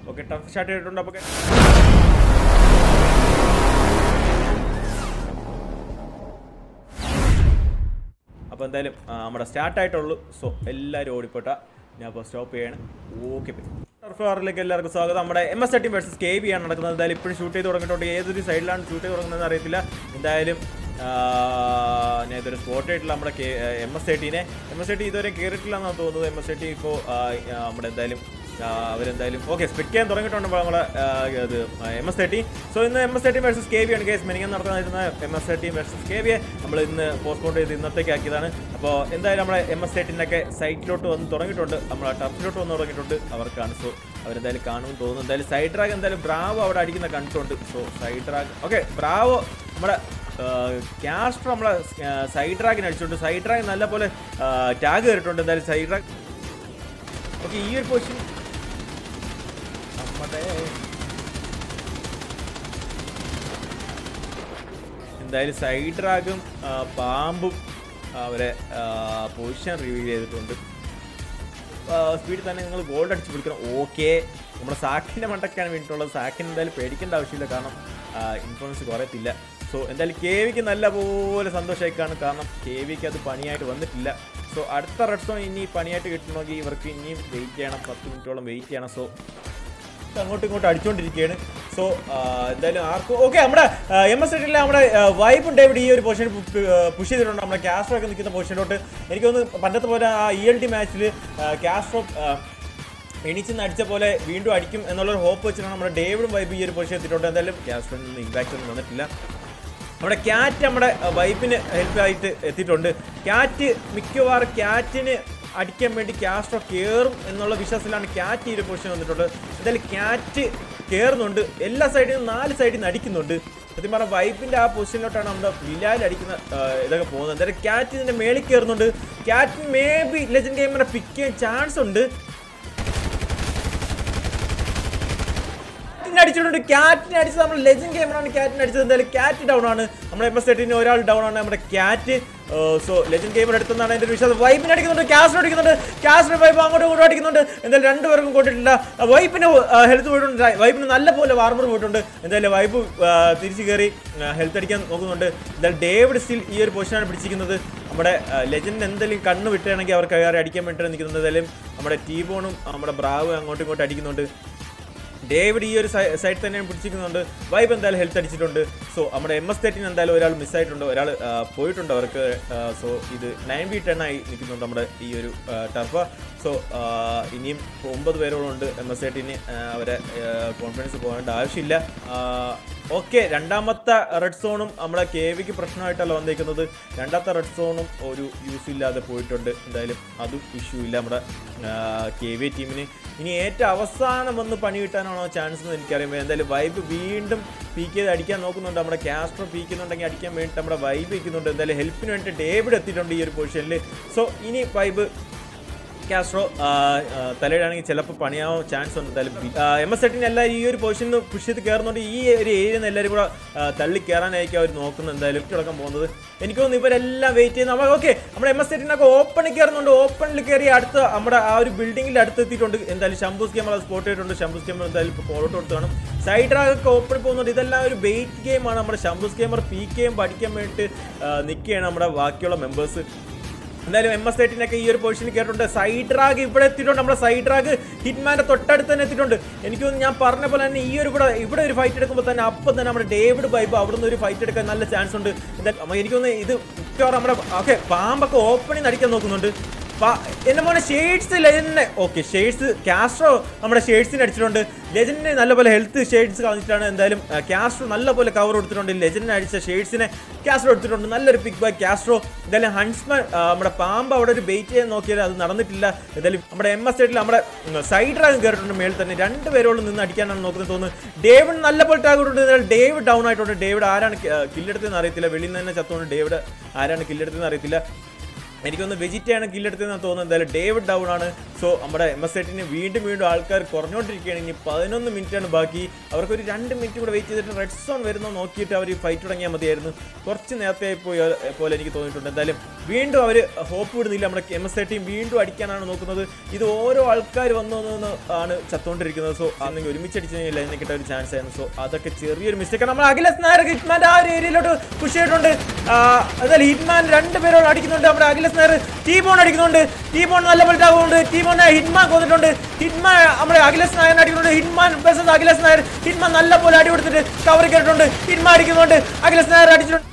okay tough start ചെയ്തിട്ടുണ്ട് അപ്പോൾ അപ്പോൾ എന്തായാലും ആ, നമ്മുടെ സ്റ്റാർട്ട് ആയിട്ടുള്ളൂ സോ എല്ലാവരും ഓടിപ്പോട്ട ഞാൻ അപ്പോൾ സ്റ്റോപ്പ് ചെയ്യാണ് ഓക്കെ ടർഫാറിലേക്ക് എല്ലാവർക്കും സ്വാഗതം നമ്മുടെ M S thirteen versus K V ആണ് നടക്കുന്നത് എന്തായാലും ഇപ്പോഴും ഷൂട്ട് ചെയ്ത് തുടങ്ങിയിട്ടുണ്ട് ഏതൊരു സൈഡിലാണ് ഷൂട്ട് ചെയ്ത് തുടങ്ങുന്നതെന്ന് അറിയത്തില്ല എന്തായാലും ആ, ഞാൻ ഇതൊരു സ്പോട്ട് ആയിട്ടുള്ള നമ്മുടെ എം എസ് തേർട്ടീനെ എം എസ് തേർട്ടി ഇതുവരെ കയറിയിട്ടില്ല എന്നാണ് തോന്നുന്നത് എം എസ് തേർട്ടി ഇപ്പോൾ നമ്മുടെ എന്തായാലും ആ, അവരെന്തായാലും ഓക്കെ സ്പെറ്റ് ചെയ്യാൻ തുടങ്ങിയിട്ടുണ്ട് ഇപ്പോൾ നമ്മളെ ആ, ഇത് എം എസ് തേർട്ടി സോ ഇന്ന് M S thirty versus K V ആണ് കേസ് മെനിങ്ങൻ നടത്താനിരുന്ന M S thirty versus K വിയെ നമ്മൾ ഇന്ന് പോസ്റ്റ്പോൺ ചെയ്ത് ഇന്നത്തേക്ക് ആക്കിയതാണ് അപ്പോൾ എന്തായാലും നമ്മുടെ എം എസ് തേർട്ടീനൊക്കെ സൈറ്റിലോട്ട് വന്ന് തുടങ്ങിയിട്ടുണ്ട് നമ്മൾ ടർഫിലോട്ട് വന്ന് തുടങ്ങിയിട്ടുണ്ട് അവർക്കാണ് സോ അവരെന്തായാലും കാണുമെന്ന് തോന്നുന്നു എന്തായാലും സൈഡ് ഡ്രാഗ് എന്തായാലും ബ്രാവോ അവിടെ അടിക്കുന്ന കണ്ടിട്ടുണ്ട് so side drag okay Bravo നമ്മുടെ ക്യാസ്റ്റർ നമ്മളെ സൈഡ് ഡ്രാഗിന് അടിച്ചിട്ടുണ്ട് സൈഡ് ഡ്രാഗ് നല്ല പോലെ ടാഗ് കയറിയിട്ടുണ്ട് എന്തായാലും സൈഡ് ഡ്രാഗ് ഓക്കെ ഈ ഒരു പൊസിഷൻ നമ്മുടെ എന്തായാലും സൈഡ് ഡ്രാഗും ആ, പാമ്പും അവരെ പൊസിഷൻ റിവീൽ ചെയ്തിട്ടുണ്ട് സ്പീഡിൽ തന്നെ നിങ്ങൾ ഗോൾഡ് അടിച്ച് പിടിക്കണം ഓക്കെ നമ്മുടെ സാക്കിൻ്റെ മണ്ടക്കാണ് വേണ്ടിയിട്ടുള്ളത് സാക്കിന് എന്തായാലും പേടിക്കേണ്ട ആവശ്യമില്ല കാരണം ഇൻഫ്ലുവൻസ് കുറയത്തില്ല സോ എന്തായാലും കെ വിക്ക് നല്ല പോലെ സന്തോഷമായിക്കാണ് കാരണം കെ വിക്ക് അത് പണിയായിട്ട് വന്നിട്ടില്ല സോ അടുത്ത റെഡ് സോൺ ഇനി പണിയായിട്ട് കിട്ടണമെങ്കിൽ ഇവർക്ക് ഇനിയും വെയിറ്റ് ചെയ്യണം പത്ത് മിനിറ്റോളം വെയിറ്റ് ചെയ്യണം സോ അങ്ങോട്ടും ഇങ്ങോട്ടും അടിച്ചുകൊണ്ടിരിക്കുകയാണ് സോ എന്തായാലും ആർക്കും ഓക്കെ നമ്മുടെ എം എസ് എട്ടിലെ നമ്മുടെ വൈബും ഡേവിഡ് ഈ ഒരു പൊസിഷൻ പുഷ് ചെയ്തിട്ടുണ്ട് നമ്മുടെ കാസ്ട്രോ ഒക്കെ നിൽക്കുന്ന പൊസിഷനിലോട്ട് എനിക്ക് തോന്നുന്നു പണ്ടത്തെ പോലെ ആ ഇ എൽ ടി മാച്ചിൽ കാസ്ട്രോ എണീച്ചെന്ന് അടിച്ച പോലെ വീണ്ടും അടിക്കും എന്നുള്ളൊരു ഹോപ്പ് വെച്ചിട്ടാണ് നമ്മുടെ ഡേവിഡും വൈബ് ഈ ഒരു പൊസിഷൻ എത്തിയിട്ടുണ്ട് എന്തായാലും കാസ്ട്രോയിൽ നിന്ന് ഇമ്പാക്റ്റ് ഒന്നും വന്നിട്ടില്ല നമ്മുടെ ക്യാറ്റ് നമ്മുടെ വൈഫിന് ഹെൽപ്പ് ആയിട്ട് എത്തിയിട്ടുണ്ട് ക്യാറ്റ് മിക്കവാറും ക്യാറ്റിന് അടിക്കാൻ വേണ്ടി കാസ്ട്രോ കയറും എന്നുള്ള വിശ്വാസത്തിലാണ് ക്യാറ്റ് ഈ ഒരു പൊസിഷൻ വന്നിട്ടുണ്ട് എന്തായാലും ക്യാറ്റ് കയറുന്നുണ്ട് എല്ലാ സൈഡിൽ നിന്നും നാല് സൈഡിൽ നിന്ന് അടിക്കുന്നുണ്ട് സത്യം പറഞ്ഞാൽ വൈഫിൻ്റെ ആ പൊസിഷനിലോട്ടാണ് നമ്മുടെ വിലാൽ അടിക്കുന്ന ആ, ഇതൊക്കെ പോകുന്നത് എന്തായാലും ക്യാറ്റ് ഇതിൻ്റെ മേളിൽ കയറുന്നുണ്ട് ക്യാറ്റ് മേ ബി ലെജൻഡ് ഗെയിമറെ പിക്ക് ചെയ്യാൻ ചാൻസ് ഉണ്ട് ക്യാറ്റിനെ അടിച്ചിട്ടുണ്ട് ക്യാറ്റിനെ അടിച്ചത് നമ്മൾ ലെജൻഡ് ഗെയിമറാണ് ക്യാറ്റിനെ അടിച്ചത് എന്തായാലും ക്യാറ്റ് ഡൗൺ ആണ് നമ്മുടെ എം എസ് തേർട്ടീന് ഒരാൾ ഡൗൺ ആണ് നമ്മുടെ ക്യാറ്റ് സോ ലെജൻഡ് ഗെയിമർ എടുത്തെന്നാണ് എൻ്റെ ഒരു വിശ്വാസം വൈപ്പിനെ അടിക്കുന്നുണ്ട് ക്യാസിനെ അടിക്കുന്നുണ്ട് ക്യാസിനെ വൈപ്പ് അങ്ങോട്ടും ഇങ്ങോട്ടും അടിക്കുന്നുണ്ട് എന്തായാലും രണ്ടുപേർക്കും കൊണ്ടിട്ടില്ല വൈപ്പിന് ഹെൽത്ത് പോയിട്ടുണ്ട് വൈപ്പിന് നല്ല പോലെ വാർമർ പോയിട്ടുണ്ട് എന്തായാലും വൈപ്പ് തിരിച്ചു കയറി ഹെൽത്ത് അടിക്കാൻ നോക്കുന്നുണ്ട് എന്തായാലും ഡേവിഡ് സ്റ്റിൽ ഈ ഒരു പൊസിഷനാണ് പിടിച്ചിരിക്കുന്നത് നമ്മുടെ ലെജൻഡ് എന്തെങ്കിലും കണ്ണ് വിട്ടുകയാണെങ്കിൽ അവർക്ക് കയറി അടിക്കാൻ വേണ്ടിയിട്ട് നിൽക്കുന്നത് എന്തായാലും നമ്മുടെ ടീബോണും നമ്മുടെ ബ്രാവ് അങ്ങോട്ടും ഇങ്ങോട്ടും അടിക്കുന്നുണ്ട് ഡേവിഡ് ഈ ഒരു സൈഡ് തന്നെയാണ് പിടിച്ചിരിക്കുന്നുണ്ട് വൈബ് എന്തായാലും ഹെൽത്ത് അടിച്ചിട്ടുണ്ട് സോ നമ്മുടെ എം എസ് തേർട്ടീൻ എന്തായാലും ഒരാൾ മിസ്സായിട്ടുണ്ട് ഒരാൾ പോയിട്ടുണ്ട് അവർക്ക് സോ ഇത് നയൻ ബി ടെൻ ആയി നിൽക്കുന്നുണ്ട് നമ്മുടെ ഈ ഒരു ടർഫ് സോ ഇനിയും ഒമ്പത് പേരോളം ഉണ്ട് എം എസ് തേർട്ടീന് അവരെ കോൺഫിഡൻസ് പോകേണ്ട ആവശ്യമില്ല ഓക്കെ രണ്ടാമത്തെ റെഡ് സോണും നമ്മുടെ കെ വിക്ക് പ്രശ്നമായിട്ടല്ല വന്നിരിക്കുന്നത് രണ്ടാമത്തെ റെഡ് സോണും ഒരു യൂസ് ഇല്ലാതെ പോയിട്ടുണ്ട് എന്തായാലും അതും ഇഷ്യൂ ഇല്ല നമ്മുടെ കെ വി ടീമിന് ഇനി ഏറ്റവും അവസാനം വന്ന് പണി കിട്ടാനാണോ ചാൻസ് എന്ന് എനിക്കറിയാം എന്തായാലും വൈബ് വീണ്ടും പീക്ക് ചെയ്ത് അടിക്കാൻ നോക്കുന്നുണ്ട് നമ്മുടെ ക്യാസ്ട്രോ പീക്കുന്നുണ്ടെങ്കിൽ അടിക്കാൻ വേണ്ടിയിട്ട് നമ്മുടെ വൈബ് വയ്ക്കുന്നുണ്ട് എന്തായാലും ഹെൽപ്പിന് വേണ്ടിയിട്ട് ഡേവിഡ് എത്തിയിട്ടുണ്ട് ഈ ഒരു പൊസിഷനിൽ സോ ഇനി വൈബ് കാസ്ട്രോ തലയിലാണെങ്കിൽ ചിലപ്പോൾ പണിയാവാൻ ചാൻസ് ഉണ്ട് എന്തായാലും എം എസ് എട്ടിന് എല്ലാം ഈ ഒരു പൊസിഷനിൽ പുഷ് ചെയ്ത് കയറുന്നുണ്ട് ഈ ഒരു ഏരിയയിൽ നിന്ന് എല്ലാവരും കൂടെ ആ, തള്ളി കയറാനായിരിക്കും അവർ നോക്കുന്നത് എന്തായാലും തുടക്കം പോകുന്നത് എനിക്ക് തോന്നുന്നു ഇവരെല്ലാം വെയിറ്റ് ചെയ്യുന്ന നമ്മൾ ഓക്കെ നമ്മുടെ എം എസ് എട്ടിനൊക്കെ ഓപ്പണിൽ കയറുന്നുണ്ട് ഓപ്പണിൽ കയറി അടുത്ത് നമ്മുടെ ആ ഒരു ബിൽഡിങ്ങിൽ അടുത്ത് എത്തിയിട്ടുണ്ട് എന്തായാലും ശംഭൂസ് ഗെയിം സ്പോട്ട് ചെയ്തിട്ടുണ്ട് ശംഭൂസ് ഗെയിം എന്തായാലും ഇപ്പോൾ കോളോട്ട് കൊടുത്ത് കാണും സൈഡ് ഡ്രാഗൊക്കെ ഓപ്പണിൽ പോകുന്നുണ്ട് ഇതെല്ലാം ഒരു ബെയ്റ്റ് ഗെയിമാണ് നമ്മുടെ ശംഭൂസ് ഗെയിമർ പി ഗെയിം പഠിക്കാൻ വേണ്ടിയിട്ട് നിൽക്കുകയാണ് നമ്മുടെ ബാക്കിയുള്ള മെമ്പേഴ്സ് എന്തായാലും എം എസ് തേർട്ടീനൊക്കെ ഈ ഒരു പൊസിഷനിൽ കയറിയിട്ടുണ്ട് സൈഡ് ഡ്രാഗ് ഇവിടെ എത്തിയിട്ടുണ്ട് നമ്മുടെ സൈഡ് ഡ്രാഗ് ഹിറ്റ്മാന്റെ തൊട്ടടുത്ത് തന്നെ എത്തിയിട്ടുണ്ട് എനിക്ക് തോന്നുന്നു ഞാൻ പറഞ്ഞ പോലെ തന്നെ ഈ ഒരു ഇവിടെ ഇവിടെ ഒരു ഫൈറ്റ് എടുക്കുമ്പോൾ തന്നെ അപ്പം തന്നെ നമ്മുടെ ഡേവിഡ് ബൈബ് അവിടെ നിന്ന് ഒരു ഫൈറ്റ് എടുക്കാൻ നല്ല ചാൻസ് ഉണ്ട് എന്താ അമ്മ എനിക്ക് തോന്നുന്നു ഇത് മിക്കവാറും നമ്മുടെ ഓക്കെ പാമ്പൊക്കെ ഓപ്പണിൽ അടിക്കാൻ നോക്കുന്നുണ്ട് പാ- എന്റെ മോനെ ഷെയ്ഡ്സ് ലെജൻഡിനെ ഓക്കെ ഷെയ്ഡ്സ് കാസ്ട്രോ നമ്മുടെ ഷെയ്ഡ്സിന് അടിച്ചിട്ടുണ്ട് ലെജൻഡിനെ നല്ലപോലെ ഹെൽത്ത് ഷെയ്ഡ്സ് കളഞ്ഞിട്ടാണ് എന്തായാലും ആ, കാസ്ട്രോ നല്ലപോലെ കവർ കൊടുത്തിട്ടുണ്ട് ലെജൻഡിനെ അടിച്ച ഷെയ്ഡ്സിനെ കാസ്ട്രോ എടുത്തിട്ടുണ്ട് നല്ലൊരു പിക്ക് ബൈ കാസ്ട്രോ എന്തായാലും ഹൺസ്മാൻ ആ, നമ്മുടെ പാമ്പ് അവിടെ ഒരു ബെയിറ്റ് ചെയ്യാൻ നോക്കിയാൽ അത് നടന്നിട്ടില്ല എന്തായാലും നമ്മുടെ എം എസ് സൈഡിൽ നമ്മുടെ സൈഡ് ഡ്രാഗൻ കയറിയിട്ടുണ്ട് മേളിൽ തന്നെ രണ്ട് പേരോളം നിന്ന് അടിക്കാനാണ് നോക്കുന്നത് തോന്നുന്നു ഡേവിഡ് നല്ലപോലെ ടാഗ് കൊടുത്തിട്ടുണ്ട് എന്നാൽ ഡേവിഡ് ഡൗൺ ആയിട്ടുണ്ട് ഡേവിഡ് ആരാണ് കില്ലെടുത്തതെന്ന് അറിയത്തില്ല വെളിയിൽ നിന്ന് തന്നെ ചത്തോണ്ട് ഡേവിഡ് ആരാണ് കില്ലെടുത്തതെന്ന് അറിയത്തില്ല എനിക്കൊന്ന് വെജിറ്റയാണ് കില്ലെടുത്തതെന്ന് തോന്നുന്നത് എന്തായാലും ഡേവിഡ് ഡൗൺ ആണ് സോ സോ നമ്മുടെ എം എസ് എട്ടിന് വീണ്ടും വീണ്ടും ആൾക്കാർ കുറഞ്ഞുകൊണ്ടിരിക്കുകയാണ് ഇനി പതിനൊന്ന് മിനിറ്റാണ് ബാക്കി അവർക്ക് ഒരു രണ്ട് മിനിറ്റ് കൂടെ വെയിറ്റ് ചെയ്തിട്ട് റെഡ് സോൺ വരുന്നോ നോക്കിയിട്ട് അവർ ഫൈറ്റ് തുടങ്ങിയാൽ മതിയായിരുന്നു കുറച്ച് നേരത്തെ ആയി പോയി ഏ, പോലെ എനിക്ക് തോന്നിയിട്ടുണ്ട് എന്തായാലും വീണ്ടും അവർ ഹോപ്പ് വിടുന്നില്ല നമ്മുടെ എം എസ് എട്ടിയും വീണ്ടും അടിക്കാനാണ് നോക്കുന്നത് ഇത് ഓരോ ആൾക്കാർ വന്നു വന്ന് ആണ് ചത്തുകൊണ്ടിരിക്കുന്നത് സോ അന്നെങ്കിൽ ഒരുമിച്ച് അടിച്ചു കഴിഞ്ഞാൽ അതിനെ കിട്ടാൻ ഒരു ചാൻസ് ആയിരുന്നു സോ അതൊക്കെ ചെറിയൊരു മിസ്റ്റേക്ക് നമ്മൾ അഖിലസ് നായർ ഹിറ്റ്മാൻ്റെ ആ ഒരു ഏരിയയിലോട്ട് പുഷ് ചെയ്തിട്ടുണ്ട് ആ, അതുപോലെ ഹിറ്റ്മാൻ രണ്ട് പേരോട് അടിക്കുന്നുണ്ട് നമ്മുടെ അഖിലസ് നായർ ടീ ബോൺ അടിക്കുന്നുണ്ട് ടീ ബോൺ നല്ല പോലെ ആകുന്നുണ്ട് ടീ ബോണിനെ ഹിറ്റ്മാൻ കൊന്നിട്ടുണ്ട് ഹിറ്റ്മാൻ നമ്മുടെ അഖിലസ് നായർ അടിക്കുന്നുണ്ട് ഹിറ്റ്മാൻ ബസ് അഖിലസ് നായർ ഹിറ്റ്മാൻ നല്ല പോലെ അടി കൊടുത്തിട്ട് കവർ കേട്ടിട്ടുണ്ട് ഹിറ്റ്മാൻ അടിക്കുന്നുണ്ട് അഖിലസ് നായർ അടിച്ചിട്ടുണ്ട്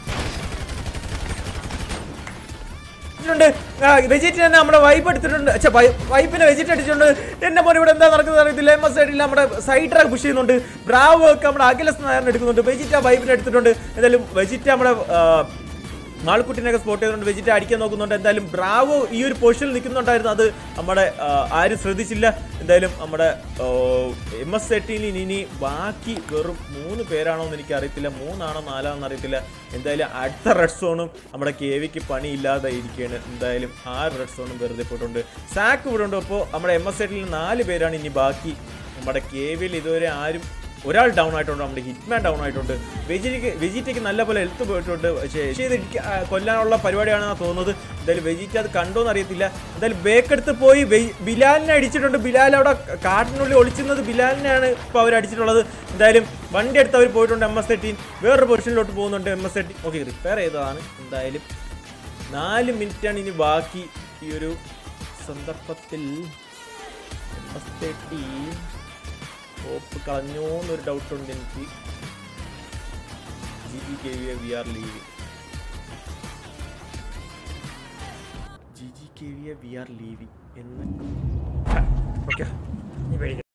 ണ്ട് വെജിറ്റ് തന്നെ നമ്മുടെ വൈപ്പ് എടുത്തിട്ടുണ്ട് ഛെ, വൈ- വൈപ്പിനെ വെജിറ്റ് അടിച്ചിട്ടുണ്ട് എന്റെ മോനെ ഇവിടെ എന്താ നടക്കുന്നത് അറിയത്തില്ല എം എസ് സൈഡിൽ നമ്മുടെ സൈഡ്രാക്ക് പുഷ് ചെയ്യുന്നുണ്ട് ബ്രാവോ ഒക്കെ നമ്മുടെ അഖിലസ് നായറിനെ എടുക്കുന്നുണ്ട് വെജിറ്റ വൈപ്പിനെ എടുത്തിട്ടുണ്ട് എന്തായാലും വെജിറ്റ നമ്മുടെ ആ, മാൾക്കുട്ടിനെയൊക്കെ സ്പോട്ട് ചെയ്തുകൊണ്ട് വെജിറ്റ അടിക്കാൻ നോക്കുന്നുണ്ട് എന്തായാലും ബ്രാവോ ഈ ഒരു പൊസിഷനിൽ നിൽക്കുന്നുണ്ടായിരുന്നു അത് നമ്മുടെ ആ, ആരും ശ്രദ്ധിച്ചില്ല എന്തായാലും നമ്മുടെ എം എസ് എട്ടീനിൽ ഇനി ബാക്കി വെറും മൂന്ന് പേരാണോ എന്ന് എനിക്ക് അറിയത്തില്ല മൂന്നാണോ നാലാണോ എന്ന് അറിയത്തില്ല എന്തായാലും അടുത്ത റെഡ് സോണും നമ്മുടെ കെ വിക്ക് പണിയില്ലാതെ ഇരിക്കുകയാണ് എന്തായാലും ആ റെഡ് സോണും വെറുതെ പോയിട്ടുണ്ട് സാക്ക് ഇവിടെ ഉണ്ട് അപ്പോൾ നമ്മുടെ എം എസ് എട്ടിൽ നാല് പേരാണ് ഇനി ബാക്കി നമ്മുടെ കെ വിയിൽ ഇതുവരെ ആരും ഒരാൾ ഡൗൺ ആയിട്ടുണ്ട് നമ്മുടെ ഹിറ്റ്മാൻ ഡൗൺ ആയിട്ടുണ്ട് വെജിറ്റയ്ക്ക് വെജിറ്റയ്ക്ക് നല്ല പോലെ ഹെൽത്ത് പോയിട്ടുണ്ട് പക്ഷേ പക്ഷേ ഇത് ഇടിക്ക- ആ, കൊല്ലാനുള്ള പരിപാടിയാണെന്നാണ് തോന്നുന്നത് എന്തായാലും വെജിറ്റ അത് കണ്ടോന്ന് അറിയത്തില്ല എന്തായാലും ബേക്കെടുത്ത് പോയി വെ- ബിലാലിനെ അടിച്ചിട്ടുണ്ട് ബിലാൽ അവിടെ കാട്ടിനുള്ളിൽ ഒളിച്ചിരുന്നത് ബിലാലിനെയാണ് ഇപ്പോൾ അവർ അടിച്ചിട്ടുള്ളത് എന്തായാലും വണ്ടി എടുത്ത് അവർ പോയിട്ടുണ്ട് എം എസ് എട്ടീൻ വേറൊരു പൊസിഷനിലോട്ട് പോകുന്നുണ്ട് M S eighteen okay repair ചെയ്തതാണ് എന്തായാലും നാല് മിനിറ്റാണ് ഇനി ബാക്കി ഈ ഒരു സന്ദർഭത്തിൽ എം എസ് എട്ടീൻ ഹോപ്പ് കളഞ്ഞോ എന്നൊരു ഡൗട്ട് ഉണ്ട് എനിക്ക് G G K V V R leaving G G K V V R leaving എന്ന് ഓക്കെ